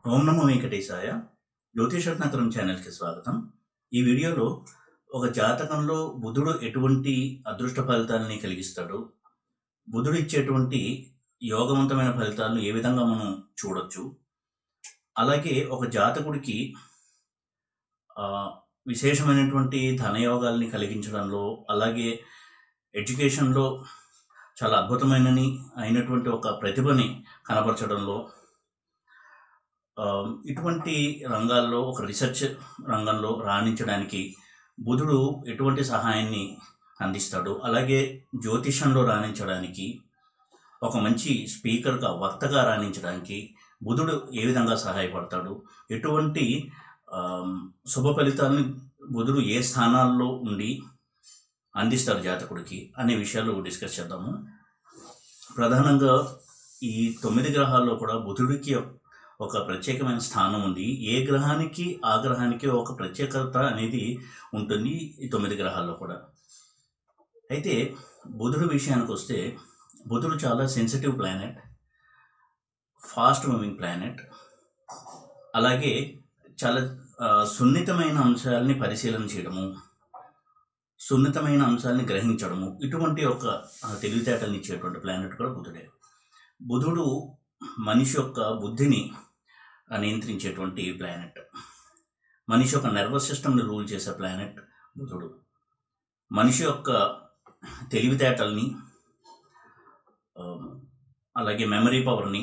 ఓం నమో వెంకటేశాయ జ్యోతిషరత్నకరం ఛానల్కి స్వాగతం ఈ వీడియోలో ఒక జాతకంలో బుధుడు ఎటువంటి అదృష్ట ఫలితాలని కలిగిస్తాడు బుధుడు ఇచ్చేటువంటి యోగవంతమైన ఫలితాలను ఏ విధంగా మనం చూడొచ్చు అలాగే ఒక జాతకుడికి ఆ, విశేషమైనటువంటి ధనయోగాల్ని కలిగించడంలో అలాగే ఎడ్యుకేషన్లో చాలా అద్భుతమైనని అయినటువంటి ఒక ప్రతిభని కనపరచడంలో ఆ, ఇటువంటి రంగాల్లో ఒక రీసెర్చ్ రంగంలో రాణించడానికి బుధుడు ఎటువంటి సహాయాన్ని అందిస్తాడు అలాగే జ్యోతిషంలో రాణించడానికి ఒక మంచి స్పీకర్గా వక్తగా రాణించడానికి బుధుడు ఏ విధంగా సహాయపడతాడు ఎటువంటి ఆమ్, శుభ ఫలితాలను బుధుడు ఏ స్థానాల్లో ఉండి అందిస్తాడు జాతకుడికి అనే విషయాలు డిస్కస్ చేద్దాము ప్రధానంగా ఈ తొమ్మిది గ్రహాల్లో కూడా బుధుడికి ఒక ప్రత్యేకమైన స్థానం ఉంది ఏ గ్రహానికి ఆ గ్రహానికి ఒక ప్రత్యేకత అనేది ఉంటుంది ఈ తొమ్మిది గ్రహాల్లో కూడా అయితే బుధుడు విషయానికి వస్తే బుధుడు చాలా sensitive planet fast moving planet అలాగే చాలా ఆ, సున్నితమైన అంశాలని పరిశీలన చేయడము సున్నితమైన అంశాలని గ్రహించడము ఇటువంటి ఒక ఆ, తెలివితేటల్ని ఇచ్చేటువంటి ప్లానెట్ కూడా బుధుడే బుధుడు మనిషి యొక్క బుద్ధిని ఆ, నియంత్రించేటువంటి ప్లానెట్ మనిషి యొక్క నర్వస్ సిస్టమ్ని రూల్ చేసే ప్లానెట్ బుధుడు మనిషి యొక్క తెలివితేటల్ని ఆ, అలాగే మెమరీ పవర్ని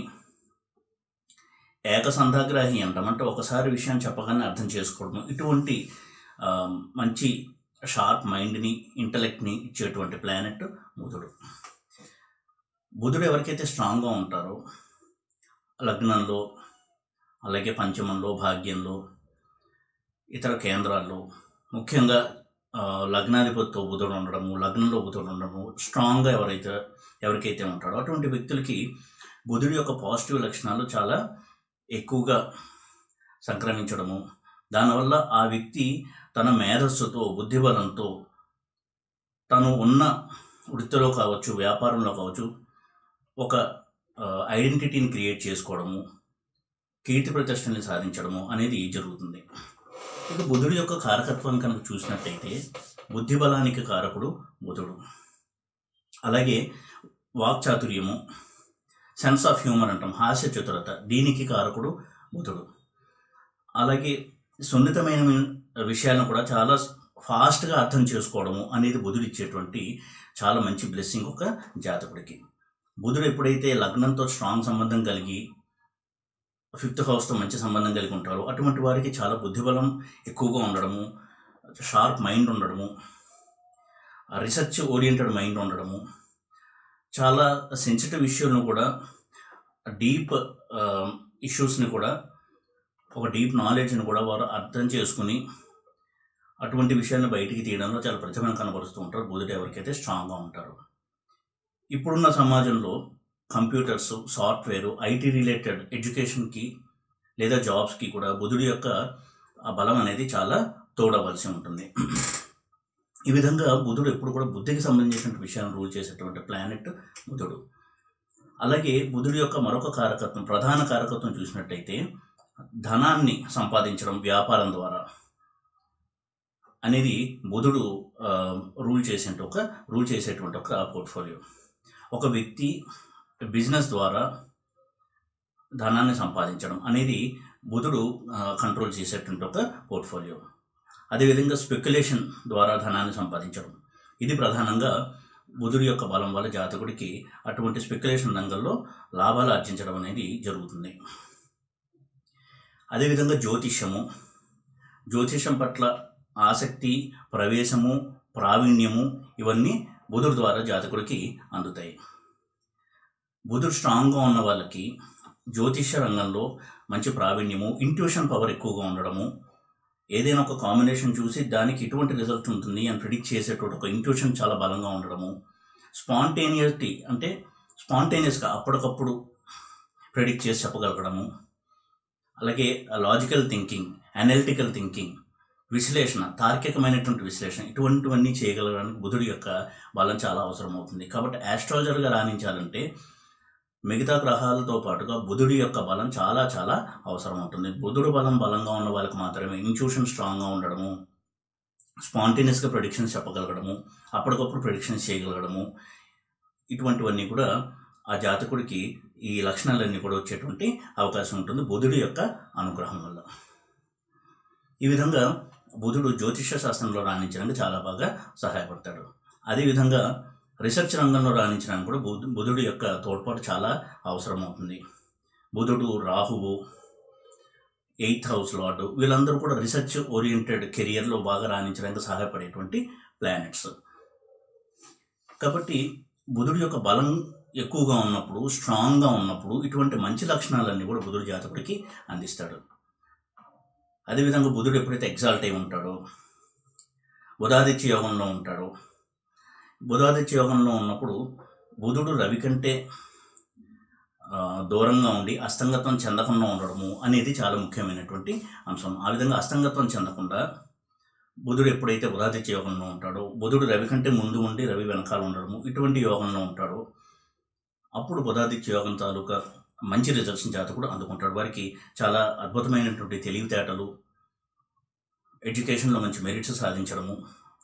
ఏకసంధాగ్రాహి అంటాం అంటే ఒకసారి విషయాన్ని చెప్పగానే అర్థం చేసుకోవడం ఇటువంటి ఆ, మంచి షార్ప్ మైండ్ని ఇంటలెక్ట్ని ఇచ్చేటువంటి ప్లానెట్ బుధుడు బుధుడు ఎవరికైతే స్ట్రాంగ్గా ఉంటారో లగ్నంలో అలాగే పంచమంలో భాగ్యంలో ఇతర కేంద్రాల్లో ముఖ్యంగా ఆ, లగ్నాధిపతితో బుధుడు ఉండడము లగ్నంలో బుధుడు ఉండడము స్ట్రాంగ్గా ఎవరైతే ఎవరికైతే ఉంటాడో అటువంటి వ్యక్తులకి బుధుడి యొక్క పాజిటివ్ లక్షణాలు చాలా ఎక్కువగా సంక్రమించడము దానివల్ల ఆ వ్యక్తి తన మేధస్సుతో బుద్ధిబలంతో తను ఉన్న వృత్తిలో కావచ్చు వ్యాపారంలో కావచ్చు ఒక ఐడెంటిటీని క్రియేట్ చేసుకోవడము కీర్తి ప్రతిష్టల్ని సాధించడము అనేది జరుగుతుంది ఇక బుధుడి యొక్క కారకత్వాన్ని కనుక చూసినట్టయితే బుద్ధి బలానికి కారకుడు బుధుడు అలాగే వాక్చాతుర్యము సెన్స్ ఆఫ్ హ్యూమర్ అంటాం హాస్య చతురత దీనికి కారకుడు బుధుడు అలాగే సున్నితమైన విషయాలను కూడా చాలా ఫాస్ట్గా అర్థం చేసుకోవడము అనేది బుధుడు ఇచ్చేటువంటి చాలా మంచి బ్లెస్సింగ్ ఒక జాతకుడికి బుధుడు ఎప్పుడైతే లగ్నంతో స్ట్రాంగ్ సంబంధం కలిగి ఫిఫ్త్ హౌస్తో మంచి సంబంధం కలిగి ఉంటారో అటువంటి వారికి చాలా బుద్ధిబలం ఎక్కువగా ఉండడము షార్ప్ మైండ్ ఉండడము రీసెర్చ్ ఓరియంటెడ్ మైండ్ ఉండడము చాలా సెన్సిటివ్ ఇష్యూలను కూడా డీప్ ఇష్యూస్ని కూడా ఒక డీప్ నాలెడ్జ్ని కూడా వారు అర్థం చేసుకుని అటువంటి విషయాన్ని బయటికి తీయడంలో చాలా ప్రతిభను కనబరుస్తూ ఉంటారు బుధుడు ఎవరికైతే స్ట్రాంగ్గా ఉంటారు ఇప్పుడున్న సమాజంలో కంప్యూటర్స్ సాఫ్ట్వేర్ ఐటీ రిలేటెడ్ ఎడ్యుకేషన్కి లేదా జాబ్స్కి కూడా బుధుడి యొక్క ఆ బలం అనేది చాలా తోడవలసి ఉంటుంది ఈ విధంగా బుధుడు ఎప్పుడు కూడా బుద్ధికి సంబంధించిన విషయాన్ని రూల్ చేసేటువంటి ప్లానెట్ బుధుడు అలాగే బుధుడి యొక్క మరొక కారకత్వం ప్రధాన కారకత్వం చూసినట్టయితే ధనాన్ని సంపాదించడం వ్యాపారం ద్వారా అనేది బుధుడు ఆ, రూల్ చేసే ఒక రూల్ చేసేటువంటి ఒక పోర్ట్ఫోలియో ఒక వ్యక్తి బిజినెస్ ద్వారా ధనాన్ని సంపాదించడం అనేది బుధుడు ఆ, కంట్రోల్ చేసేటువంటి ఒక పోర్ట్ఫోలియో అదేవిధంగా స్పెక్యులేషన్ ద్వారా ధనాన్ని సంపాదించడం ఇది ప్రధానంగా బుధుడి యొక్క బలం వల్ల జాతకుడికి అటువంటి స్పెక్యులేషన్ రంగంలో లాభాలు ఆర్జించడం అనేది జరుగుతుంది అదేవిధంగా జ్యోతిష్యము జ్యోతిషం పట్ల ఆసక్తి ప్రవేశము ప్రావీణ్యము ఇవన్నీ బుధుడు ద్వారా జాతకుడికి అందుతాయి బుధుడు స్ట్రాంగ్గా ఉన్న వాళ్ళకి జ్యోతిష్య రంగంలో మంచి ప్రావీణ్యము ఇంట్యూషన్ పవర్ ఎక్కువగా ఉండడము ఏదైనా ఒక కాంబినేషన్ చూసి దానికి ఇటువంటి రిజల్ట్ ఉంటుంది అని ప్రిడిక్ట్ చేసేటువంటి ఒక ఇంట్యూషన్ చాలా బలంగా ఉండడము స్పాంటేనియస్టీ అంటే స్పాంటేనియస్గా అప్పటికప్పుడు ప్రిడిక్ట్ చేసి చెప్పగలగడము అలాగే లాజికల్ థింకింగ్ అనలిటికల్ థింకింగ్ విశ్లేషణ తార్కికమైనటువంటి విశ్లేషణ ఇటువంటివన్నీ చేయగలగడానికి బుధుడి యొక్క బలం చాలా అవసరం అవుతుంది కాబట్టి ఆస్ట్రాలజర్గా రాణించాలంటే మిగతా గ్రహాలతో పాటుగా బుధుడి యొక్క బలం చాలా చాలా అవసరం ఉంటుంది బుధుడు బలం బలంగా ఉన్న వాళ్ళకి మాత్రమే ఇంట్యూషన్ స్ట్రాంగ్గా ఉండడము స్పాంటేనియస్గా ప్రొడిక్షన్స్ చెప్పగలగడము అప్పటికప్పుడు ప్రొడిక్షన్స్ చేయగలగడము ఇటువంటివన్నీ కూడా ఆ జాతకుడికి ఈ లక్షణాలన్నీ కూడా వచ్చేటువంటి అవకాశం ఉంటుంది బుధుడి యొక్క అనుగ్రహం వల్ల ఈ విధంగా బుధుడు జ్యోతిష శాస్త్రంలో రాణించడానికి చాలా బాగా సహాయపడతాడు అదేవిధంగా రీసెర్చ్ రంగంలో రాణించడానికి కూడా బుధు బుధుడి యొక్క తోడ్పాటు చాలా అవసరం అవుతుంది బుధుడు రాహువు ఎయిత్ హౌస్ లార్డు వీళ్ళందరూ కూడా రీసెర్చ్ ఓరియంటెడ్ కెరియర్లో బాగా రాణించడానికి సహాయపడేటువంటి ప్లానెట్స్ కాబట్టి బుధుడి యొక్క బలం ఎక్కువగా ఉన్నప్పుడు స్ట్రాంగ్గా ఉన్నప్పుడు ఇటువంటి మంచి లక్షణాలన్నీ కూడా బుధుడు జాతకుడికి అందిస్తాడు అదేవిధంగా బుధుడు ఎప్పుడైతే ఎగ్జాల్ట్ అయి ఉంటాడో బుధాదిత్య యోగంలో ఉంటాడో బుధాదిత్య యోగంలో ఉన్నప్పుడు బుధుడు రవి కంటే ఆ, దూరంగా ఉండి అస్తంగత్వం చెందకుండా ఉండడము అనేది చాలా ముఖ్యమైనటువంటి అంశం ఆ విధంగా అస్తంగత్వం చెందకుండా బుధుడు ఎప్పుడైతే బుధాదిత్య యోగంలో ఉంటాడో బుధుడు రవి కంటే ముందు ఉండి రవి వెనకాల ఉండడము ఇటువంటి యోగంలో ఉంటాడో అప్పుడు బుధాదిత్య యోగం తాలూకా మంచి రిజల్ట్స్ జాతకుడు అందుకుంటాడు వారికి చాలా అద్భుతమైనటువంటి తెలివితేటలు ఎడ్యుకేషన్లో మంచి మెరిట్స్ సాధించడము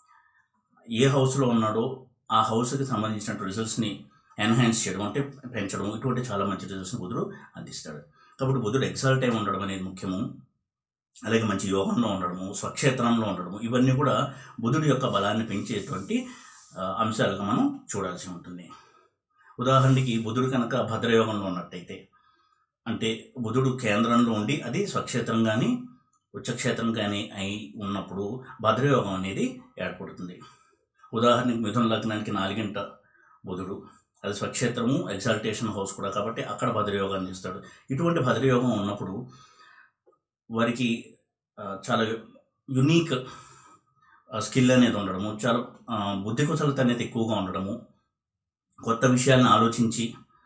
ఏ హౌస్లో ఉన్నాడో ఆ హౌస్కి సంబంధించిన రిజల్ట్స్ని ఎన్హాన్స్ చేయడం అంటే పెంచడం ఇటువంటి చాలా మంచి రిజల్ట్స్ని బుధుడు అందిస్తాడు కాబట్టి బుధుడు ఎక్సల్ టైం ఉండడం అనేది ముఖ్యము అలాగే మంచి యోగంలో ఉండడము స్వక్షేత్రంలో ఉండడము ఇవన్నీ కూడా బుధుడి యొక్క బలాన్ని పెంచేటువంటి ఆ, అంశాలుగా మనం చూడాల్సి ఉంటుంది ఉదాహరణకి బుధుడు కనుక భద్రయోగంలో ఉన్నట్టయితే అంటే బుధుడు కేంద్రంలో ఉండి అది స్వక్షేత్రం కానీ ఉచ్చక్షేత్రం కానీ అయి ఉన్నప్పుడు భద్రయోగం అనేది ఏర్పడుతుంది ఉదాహరణకి మిథున లగ్నానికి నాలుగింట బుధుడు అది స్వక్షేత్రము ఎగ్జాల్టేషన్ హౌస్ కూడా కాబట్టి అక్కడ భద్రయోగాన్ని ఇస్తాడు ఇటువంటి భద్రయోగం ఉన్నప్పుడు వారికి ఆ, చాలా యునీక్ స్కిల్ అనేది ఉండడము చాలా ఆ, బుద్ధి కుశలత అనేది ఎక్కువగా ఉండడము కొత్త విషయాలను ఆలోచించి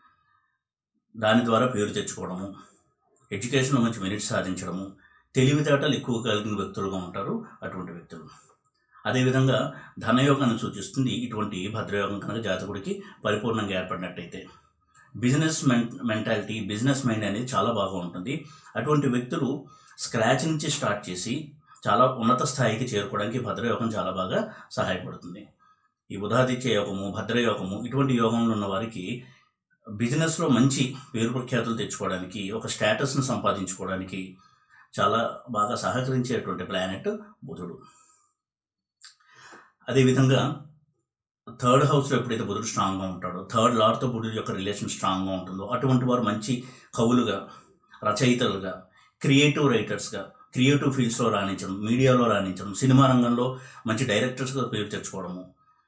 దాని ద్వారా పేరు తెచ్చుకోవడము ఎడ్యుకేషన్లో మంచి మెరిట్ సాధించడము తెలివితేటలు ఎక్కువ కలిగిన వ్యక్తులుగా ఉంటారు అటువంటి వ్యక్తులు అదేవిధంగా ధనయోగాన్ని సూచిస్తుంది ఇటువంటి భద్రయోగం కనుక జాతకుడికి పరిపూర్ణంగా ఏర్పడినట్టయితే business men mentality business mind అనేది చాలా బాగా ఉంటుంది అటువంటి వ్యక్తులు స్క్రాచ్ నుంచి స్టార్ట్ చేసి చాలా ఉన్నత స్థాయికి చేరుకోవడానికి భద్రయోగం చాలా బాగా సహాయపడుతుంది ఈ బుధాదిత్య యోగము భద్రయోగము ఇటువంటి యోగంలో ఉన్న వారికి బిజినెస్లో మంచి పేరు ప్రఖ్యాతులు తెచ్చుకోవడానికి ఒక స్టేటస్ను సంపాదించుకోవడానికి చాలా బాగా సహకరించేటువంటి ప్లానెట్ బుధుడు అదేవిధంగా థర్డ్ హౌస్లో ఎప్పుడైతే బుధుడు స్ట్రాంగ్గా ఉంటాడో థర్డ్ లార్డ్తో బుధుడు యొక్క రిలేషన్ స్ట్రాంగ్గా ఉంటుందో అటువంటి వారు మంచి కవులుగా రచయితలుగా క్రియేటివ్ రైటర్స్గా క్రియేటివ్ ఫీల్డ్స్లో రాణించడం మీడియాలో రాణించడం సినిమా రంగంలో మంచి డైరెక్టర్స్గా పేరు తెచ్చుకోవడము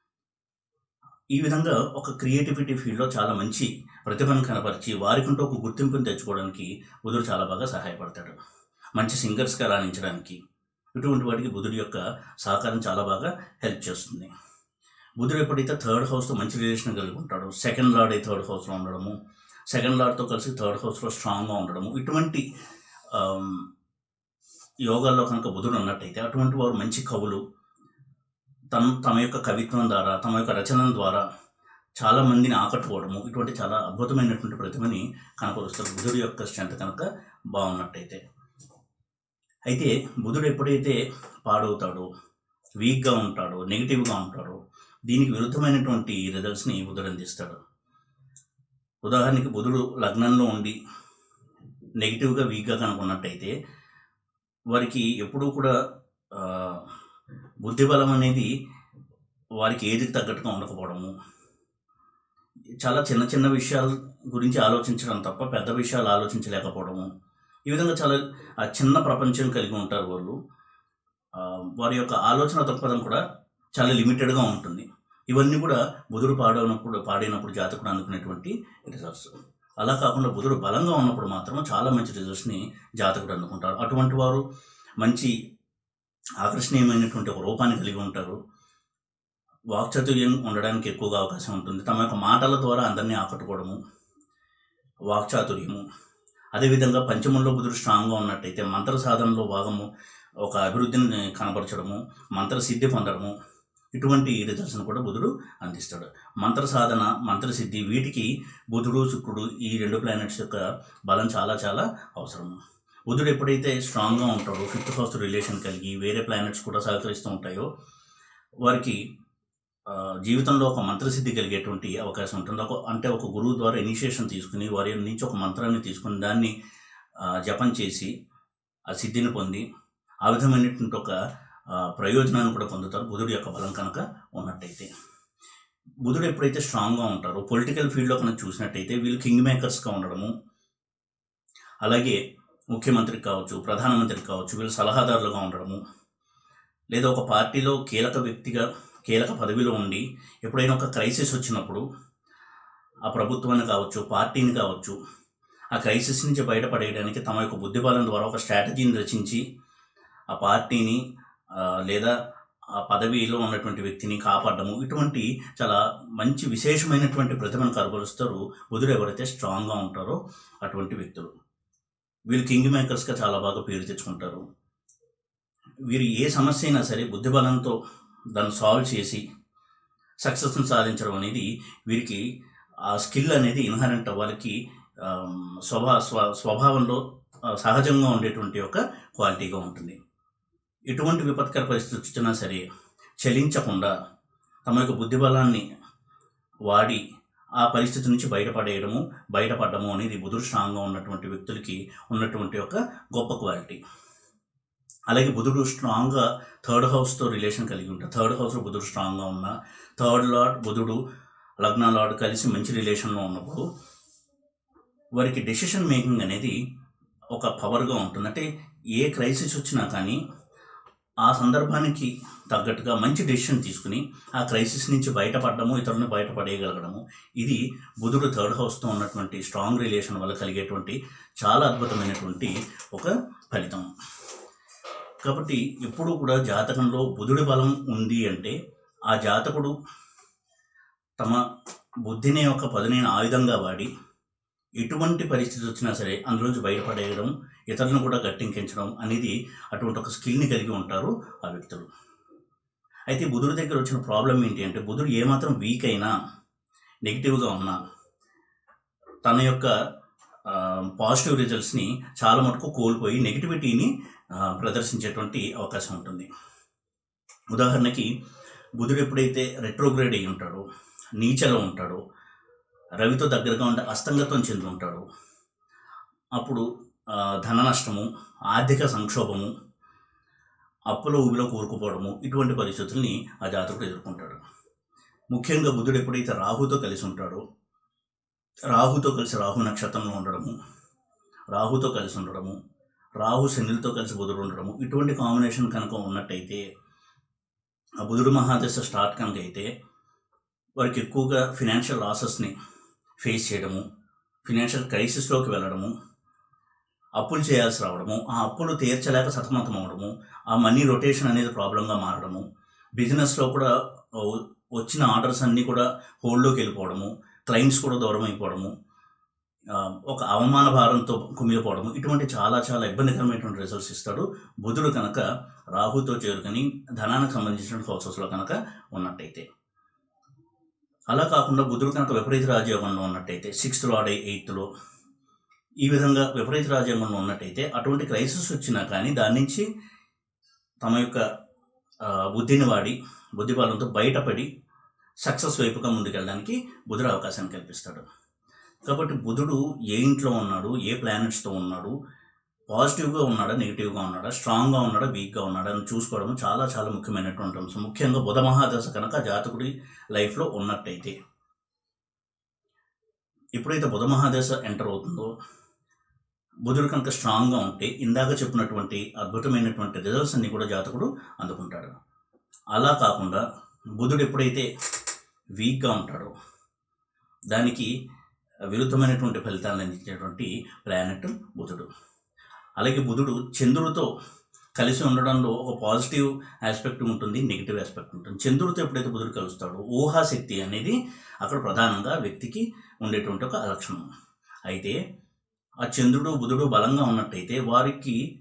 ఈ విధంగా ఒక క్రియేటివిటీ ఫీల్డ్లో చాలా మంచి ప్రతిభను కనపరిచి వారికంటూ ఒక గుర్తింపును తెచ్చుకోవడానికి బుధుడు చాలా బాగా సహాయపడతాడు మంచి సింగర్స్గా రాణించడానికి ఇటువంటి వాటికి బుధుడి యొక్క సహకారం చాలా బాగా హెల్ప్ చేస్తుంది బుధుడు ఎప్పుడైతే థర్డ్ హౌస్తో మంచి రిలేషన్ కలిగి ఉంటాడో సెకండ్ లార్డ్ అయితే థర్డ్ హౌస్లో ఉండడము సెకండ్ లార్డ్తో కలిసి థర్డ్ హౌస్లో స్ట్రాంగ్గా ఉండడము ఇటువంటి ఆమ్, యోగాల్లో కనుక బుధుడు ఉన్నట్టయితే అటువంటి వారు మంచి కవులు తమ తమ యొక్క కవిత్వం ద్వారా తమ యొక్క రచనల ద్వారా చాలా మందిని ఆకట్టుకోవడము ఇటువంటి చాలా అద్భుతమైనటువంటి ప్రతిభని కనపరుస్తారు బుధుడి యొక్క స్ట్రెంత్ కనుక బాగున్నట్టయితే అయితే బుధుడు ఎప్పుడైతే పాడవుతాడో వీక్గా ఉంటాడో నెగిటివ్గా ఉంటాడో దీనికి విరుద్ధమైనటువంటి రిజల్ట్స్ని బుధుడు అందిస్తాడు ఉదాహరణకి బుధుడు లగ్నంలో ఉండి నెగిటివ్గా వీక్గా కనుకున్నట్టయితే వారికి ఎప్పుడూ కూడా ఆ, బుద్ధి బలం అనేది వారికి ఏదికి తగ్గట్టుగా ఉండకపోవడము చాలా చిన్న చిన్న విషయాల గురించి ఆలోచించడం తప్ప పెద్ద విషయాలు ఆలోచించలేకపోవడము ఈ విధంగా చాలా ఆ చిన్న ప్రపంచం కలిగి ఉంటారు వాళ్ళు ఆ, వారి యొక్క ఆలోచన దృక్పథం కూడా చాలా లిమిటెడ్గా ఉంటుంది ఇవన్నీ కూడా బుధుడు పాడైనప్పుడు పాడైనప్పుడు జాతకుడు అందుకునేటువంటి రిజల్ట్స్ అలా కాకుండా బుధుడు బలంగా ఉన్నప్పుడు మాత్రం చాలా మంచి రిజల్ట్స్ని జాతకుడు అందుకుంటారు అటువంటి వారు మంచి ఆకర్షణీయమైనటువంటి ఒక రూపాన్ని కలిగి ఉంటారు వాక్చాతుర్యం ఉండడానికి ఎక్కువగా అవకాశం ఉంటుంది తమ యొక్క మాటల ద్వారా అందరినీ ఆకట్టుకోవడము వాక్చాతుర్యము అదేవిధంగా పంచమంలో బుధుడు స్ట్రాంగ్గా ఉన్నట్టయితే మంత్ర సాధనలో భాగము ఒక అభివృద్ధిని కనబరచడము మంత్ర సిద్ధి పొందడము ఇటువంటి రిజల్ట్స్ని కూడా బుధుడు అందిస్తాడు మంత్ర సాధన మంత్రసిద్ధి వీటికి బుధుడు శుక్రుడు ఈ రెండు ప్లానెట్స్ యొక్క బలం చాలా చాలా అవసరం బుధుడు ఎప్పుడైతే స్ట్రాంగ్గా ఉంటాడో ఫిఫ్త్ హౌస్ రిలేషన్ కలిగి వేరే ప్లానెట్స్ కూడా సహకరిస్తూ ఉంటాయో వారికి ఆ, జీవితంలో ఒక మంత్రసిద్ధి కలిగేటువంటి అవకాశం ఉంటుంది ఒక అంటే ఒక గురువు ద్వారా ఇనిషియేషన్ తీసుకుని వారి నుంచి ఒక మంత్రాన్ని తీసుకుని దాన్ని ఆ, జపం చేసి ఆ సిద్ధిని పొంది ఆ విధమైనటువంటి ఒక ఆ, ప్రయోజనాన్ని కూడా పొందుతారు బుధుడు యొక్క బలం కనుక ఉన్నట్టయితే బుధుడు ఎప్పుడైతే స్ట్రాంగ్గా ఉంటారో పొలిటికల్ ఫీల్డ్లో కనుక చూసినట్టయితే వీళ్ళు కింగ్ మేకర్స్గా ఉండడము అలాగే ముఖ్యమంత్రి కావచ్చు ప్రధానమంత్రి కావచ్చు వీళ్ళు సలహాదారులుగా ఉండడము లేదా ఒక పార్టీలో కీలక వ్యక్తిగా కీలక పదవిలో ఉండి ఎప్పుడైనా ఒక క్రైసిస్ వచ్చినప్పుడు ఆ ప్రభుత్వాన్ని కావచ్చు పార్టీని కావచ్చు ఆ క్రైసిస్ నుంచి బయటపడేయడానికి తమ యొక్క బుద్ధిబలం ద్వారా ఒక స్ట్రాటజీని రచించి ఆ పార్టీని ఆ, లేదా ఆ పదవిలో ఉన్నటువంటి వ్యక్తిని కాపాడము ఇటువంటి చాలా మంచి విశేషమైనటువంటి ప్రతిభను కనబరుస్తారు బుధుడు ఎవరైతే స్ట్రాంగ్గా ఉంటారో అటువంటి వ్యక్తులు వీళ్ళు కింగ్ మేకర్స్గా చాలా బాగా పేరు తెచ్చుకుంటారు వీరు ఏ సమస్య అయినా సరే బుద్ధిబలంతో దాన్ని సాల్వ్ చేసి సక్సెస్ని సాధించడం అనేది వీరికి ఆ స్కిల్ అనేది ఇన్హరెంట్ వాళ్ళకి ఆమ్, స్వభా స్వ స్వభావంలో ఆ, సహజంగా ఉండేటువంటి ఒక క్వాలిటీగా ఉంటుంది ఎటువంటి విపత్కర పరిస్థితి వచ్చినా సరే చలించకుండా తమ యొక్క బుద్ధిబలాన్ని వాడి ఆ పరిస్థితి నుంచి బయటపడేయడము బయటపడము అనేది బుధుడు స్ట్రాంగ్గా ఉన్నటువంటి వ్యక్తులకి ఉన్నటువంటి ఒక గొప్ప క్వాలిటీ అలాగే బుధుడు స్ట్రాంగ్గా థర్డ్ హౌస్తో రిలేషన్ కలిగి ఉంటారు థర్డ్ హౌస్లో బుధుడు స్ట్రాంగ్గా ఉన్న థర్డ్ లార్డ్ బుధుడు లగ్న లార్డ్ కలిసి మంచి రిలేషన్లో ఉన్నప్పుడు వారికి డెసిషన్ మేకింగ్ అనేది ఒక పవర్గా ఉంటుంది అంటే ఏ క్రైసిస్ వచ్చినా కానీ ఆ సందర్భానికి తగ్గట్టుగా మంచి డెసిషన్ తీసుకుని ఆ క్రైసిస్ నుంచి బయటపడడము ఇతరులను బయటపడేయగలగడము ఇది బుధుడు థర్డ్ హౌస్తో ఉన్నటువంటి స్ట్రాంగ్ రిలేషన్ వల్ల కలిగేటువంటి చాలా అద్భుతమైనటువంటి ఒక ఫలితం కాబట్టి ఎప్పుడూ కూడా జాతకంలో బుధుడి బలం ఉంది అంటే ఆ జాతకుడు తమ బుద్ధిని ఒక పదునైన ఆయుధంగా వాడి ఎటువంటి పరిస్థితి వచ్చినా సరే అందులోంచి బయటపడేయడం ఇతరులను కూడా గట్టెంకించడం అనేది అటువంటి ఒక స్కిల్ని కలిగి ఉంటారు ఆ వ్యక్తులు అయితే బుధుడి దగ్గర వచ్చిన ప్రాబ్లం ఏంటి అంటే బుధుడు ఏమాత్రం వీక్ అయినా నెగిటివ్గా ఉన్నా తన యొక్క పాజిటివ్ రిజల్ట్స్ని చాలా మటుకు కోల్పోయి నెగిటివిటీని ఆ, ప్రదర్శించేటువంటి అవకాశం ఉంటుంది ఉదాహరణకి బుధుడు ఎప్పుడైతే రెట్రోగ్రేడ్ అయి ఉంటాడో నీచలో ఉంటాడో రవితో దగ్గరగా ఉండే అస్తంగతం చెంది ఉంటాడు అప్పుడు ఆ, ధన నష్టము ఆర్థిక సంక్షోభము అప్పుల ఊబిలో కూరుకుపోవడము ఇటువంటి పరిస్థితుల్ని ఆ జాతకుడు ఎదుర్కొంటాడు ముఖ్యంగా బుధుడు ఎప్పుడైతే రాహుతో కలిసి ఉంటాడో రాహుతో కలిసి రాహు నక్షత్రంలో ఉండడము రాహుతో కలిసి ఉండడము రాహు శనిలతో కలిసి బుధుడు ఉండడము ఇటువంటి కాంబినేషన్ కనుక ఉన్నట్టయితే ఆ బుధుడు మహాదశ స్టార్ట్ కనుక అయితే వారికి ఎక్కువగా ఫినాన్షియల్ లాసెస్ని ఫేస్ చేయడము ఫినాన్షియల్ క్రైసిస్లోకి వెళ్ళడము అప్పులు చేయాల్సి రావడము ఆ అప్పులు తీర్చలేక సతమతం అవడము ఆ మనీ రొటేషన్ అనేది ప్రాబ్లంగా మారడము బిజినెస్లో కూడా వ- వచ్చిన ఆర్డర్స్ అన్నీ కూడా హోల్డ్లోకి వెళ్ళిపోవడము క్లయింట్స్ కూడా దూరం అయిపోవడము ఆ, ఒక అవమాన భారంతో కుమిలిపోవడము ఇటువంటి చాలా చాలా ఇబ్బందికరమైనటువంటి రిజల్ట్స్ ఇస్తాడు బుధుడు కనుక రాహుతో చేరుకొని ధనానికి సంబంధించిన హౌసెస్లో కనుక ఉన్నట్టయితే అలా కాకుండా బుధుడు కనుక విపరీత రాజయోగంలో ఉన్నట్టయితే సిక్స్త్ లార్డ్ ఎయిత్లో ఈ విధంగా విపరీత రాజ్యాంగంలో ఉన్నట్టయితే అటువంటి క్రైసిస్ వచ్చినా కానీ దాని నుంచి తమ యొక్క ఆ, బుద్ధిని వాడి బుద్ధిబలంతో బయటపడి సక్సెస్ వైపుగా ముందుకెళ్ళడానికి బుధుడు అవకాశాన్ని కల్పిస్తాడు కాబట్టి బుధుడు ఏ ఇంట్లో ఉన్నాడు ఏ ప్లానెట్స్తో ఉన్నాడు పాజిటివ్గా ఉన్నాడా నెగిటివ్గా ఉన్నాడా స్ట్రాంగ్గా ఉన్నాడా వీక్గా ఉన్నాడా అని చూసుకోవడం చాలా చాలా ముఖ్యమైనటువంటి అంశం ముఖ్యంగా బుధ మహాదశ కనుక జాతకుడి లైఫ్లో ఉన్నట్టయితే ఎప్పుడైతే బుధ మహాదశ ఎంటర్ అవుతుందో బుధుడు కనుక స్ట్రాంగ్గా ఉంటే ఇందాక చెప్పినటువంటి అద్భుతమైనటువంటి రిజల్ట్స్ అన్ని కూడా జాతకుడు అందుకుంటాడు అలా కాకుండా బుధుడు ఎప్పుడైతే వీక్గా ఉంటాడో దానికి విరుద్ధమైనటువంటి ఫలితాలను అందించేటువంటి ప్లానెట్ బుధుడు అలాగే బుధుడు చంద్రుడితో కలిసి ఉండడంలో ఒక పాజిటివ్ ఆస్పెక్ట్ ఉంటుంది నెగిటివ్ ఆస్పెక్ట్ ఉంటుంది చంద్రుడితో ఎప్పుడైతే బుధుడు కలుస్తాడో ఊహాశక్తి అనేది అక్కడ ప్రధానంగా వ్యక్తికి ఉండేటువంటి ఒక లక్షణం అయితే ఆ చంద్రుడు బుధుడు బలంగా ఉన్నట్టయితే వారికి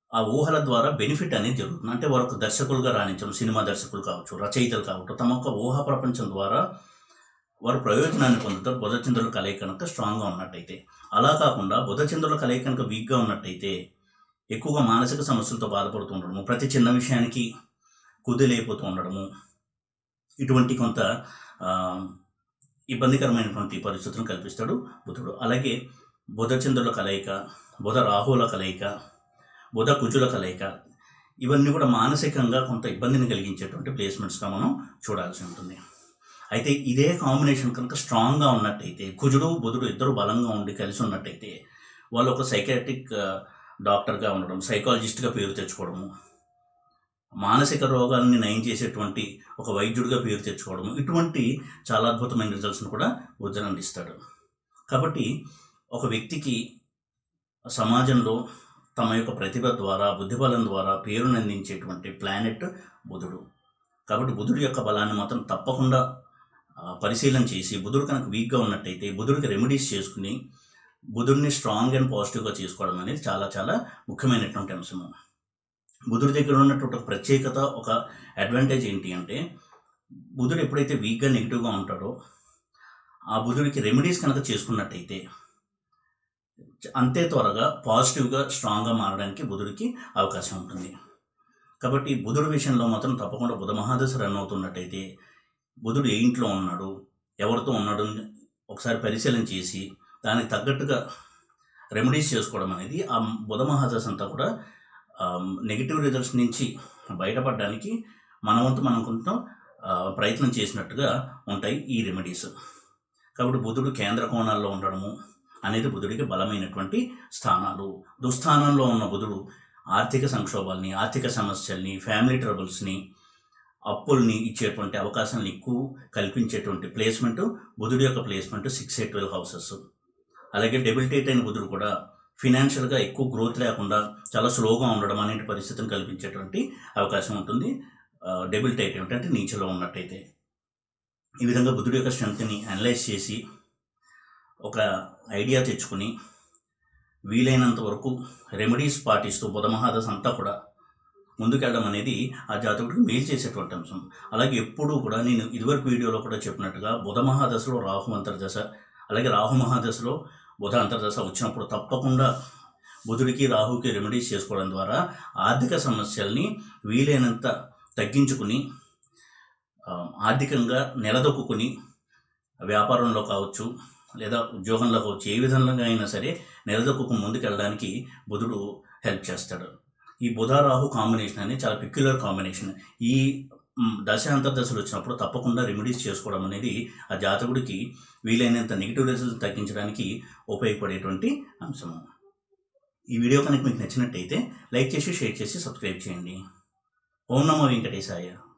ఆ ఊహల ద్వారా బెనిఫిట్ అనేది జరుగుతుంది అంటే వారు ఒక దర్శకులుగా రాణించడం సినిమా దర్శకులు కావచ్చు రచయితలు కావచ్చు తమ యొక్క ఊహా ప్రపంచం ద్వారా వారు ప్రయోజనాన్ని పొందుతారు బుధచంద్రుల కలయిక కనుక స్ట్రాంగ్గా ఉన్నట్టయితే అలా కాకుండా బుధచంద్రుల కలయిక కనుక వీక్గా ఉన్నట్టయితే ఎక్కువగా మానసిక సమస్యలతో బాధపడుతూ ఉండడము ప్రతి చిన్న విషయానికి కుదిలేకపోతూ ఉండడము ఇటువంటి కొంత ఆ, ఇబ్బందికరమైనటువంటి పరిస్థితులను కల్పిస్తాడు బుధుడు అలాగే బుధచంద్రుల కలయిక బుధ రాహుల కలయిక బుధ కుజుల కలయిక ఇవన్నీ కూడా మానసికంగా కొంత ఇబ్బందిని కలిగించేటువంటి ప్లేస్మెంట్స్గా మనం చూడాల్సి ఉంటుంది అయితే ఇదే కాంబినేషన్ కనుక స్ట్రాంగ్గా ఉన్నట్టయితే కుజుడు బుధుడు ఇద్దరు బలంగా ఉండి కలిసి ఉన్నట్టయితే వాళ్ళు ఒక సైకాట్రిక్ డాక్టర్గా ఉండడం సైకాలజిస్ట్గా పేరు తెచ్చుకోవడము మానసిక రోగాలని నయం చేసేటువంటి ఒక వైద్యుడిగా పేరు తెచ్చుకోవడము ఇటువంటి చాలా అద్భుతమైన రిజల్ట్స్ని కూడా బుద్ధుడు అందిస్తాడు కాబట్టి ఒక వ్యక్తికి సమాజంలో తమ యొక్క ప్రతిభ ద్వారా బుద్ధిబలం ద్వారా పేరును అందించేటువంటి ప్లానెట్ బుధుడు కాబట్టి బుధుడు యొక్క బలాన్ని మాత్రం తప్పకుండా ఆ, పరిశీలన చేసి బుధుడు కనుక వీక్గా ఉన్నట్టయితే బుధుడికి రెమెడీస్ చేసుకుని బుధుడిని స్ట్రాంగ్ అండ్ పాజిటివ్గా చేసుకోవడం అనేది చాలా చాలా ముఖ్యమైనటువంటి అంశము బుధుడి దగ్గర ఉన్నటువంటి ఒక ప్రత్యేకత ఒక అడ్వాంటేజ్ ఏంటి అంటే బుధుడు ఎప్పుడైతే వీక్గా నెగిటివ్గా ఉంటాడో ఆ బుధుడికి రెమెడీస్ కనుక చేసుకున్నట్టయితే అంతే త్వరగా పాజిటివ్గా స్ట్రాంగ్గా మారడానికి బుధుడికి అవకాశం ఉంటుంది కాబట్టి బుధుడి విషయంలో మాత్రం తప్పకుండా బుధ మహాదశ రన్ అవుతున్నట్టయితే బుధుడు ఏ ఇంట్లో ఉన్నాడు ఎవరితో ఉన్నాడు అని ఒకసారి పరిశీలన చేసి దానికి తగ్గట్టుగా రెమెడీస్ చేసుకోవడం అనేది ఆ బుధ మహాదశ అంతా కూడా నెగిటివ్ రిజల్ట్స్ నుంచి బయటపడడానికి మన వంతు మనం కొంత ఆ, ప్రయత్నం చేసినట్టుగా ఉంటాయి ఈ రెమెడీస్ కాబట్టి బుధుడు కేంద్ర కోణాల్లో ఉండడము అనేది బుధుడికి బలమైనటువంటి స్థానాలు దుస్థానంలో ఉన్న బుధుడు ఆర్థిక సంక్షోభాల్ని ఆర్థిక సమస్యల్ని ఫ్యామిలీ ట్రబుల్స్ని అప్పుల్ని ఇచ్చేటువంటి అవకాశాలను ఎక్కువ కల్పించేటువంటి ప్లేస్మెంట్ బుధుడి యొక్క placement six eight twelve houses అలాగే డెబిలిటేట్ అయిన బుధుడు కూడా ఫినాన్షియల్గా ఎక్కువ గ్రోత్ లేకుండా చాలా స్లోగా ఉండడం అనే పరిస్థితిని కల్పించేటువంటి అవకాశం ఉంటుంది డెబిలిటేట్ ఏమిటంటే నీచలో ఉన్నట్టయితే ఈ విధంగా బుధుడి యొక్క స్ట్రెంత్ని అనలైజ్ చేసి ఒక ఐడియా తెచ్చుకుని వీలైనంత వరకు రెమెడీస్ పాటిస్తూ బుధమహాదశ అంతా కూడా ముందుకెళ్ళడం అనేది ఆ జాతకుడికి మేలు చేసేటువంటి అంశం అలాగే ఎప్పుడూ కూడా నేను ఇదివరకు వీడియోలో కూడా చెప్పినట్టుగా బుధ మహాదశలో రాహు అంతర్దశ అలాగే రాహు మహాదశలో బుధ అంతర్దశ వచ్చినప్పుడు తప్పకుండా బుధుడికి రాహుకి రెమెడీస్ చేసుకోవడం ద్వారా ఆర్థిక సమస్యల్ని వీలైనంత తగ్గించుకుని ఆ, ఆర్థికంగా నిలదొక్కుని వ్యాపారంలో కావచ్చు లేదా ఉద్యోగంలో కావచ్చు ఏ విధంగా అయినా సరే నిలదొక్కుకు ముందుకెళ్ళడానికి బుధుడు హెల్ప్ చేస్తాడు ఈ బుధ రాహు కాంబినేషన్ అనేది చాలా పెక్యులర్ కాంబినేషన్ ఈ మ్, దశ అంతర్దశలు వచ్చినప్పుడు తప్పకుండా రెమెడీస్ చేసుకోవడం అనేది ఆ జాతకుడికి వీలైనంత నెగిటివ్ రిజల్ట్ తగ్గించడానికి ఉపయోగపడేటువంటి అంశము ఈ వీడియో కనుక మీకు నచ్చినట్టయితే లైక్ చేసి షేర్ చేసి సబ్స్క్రైబ్ చేయండి ఓం నమో వెంకటేశాయ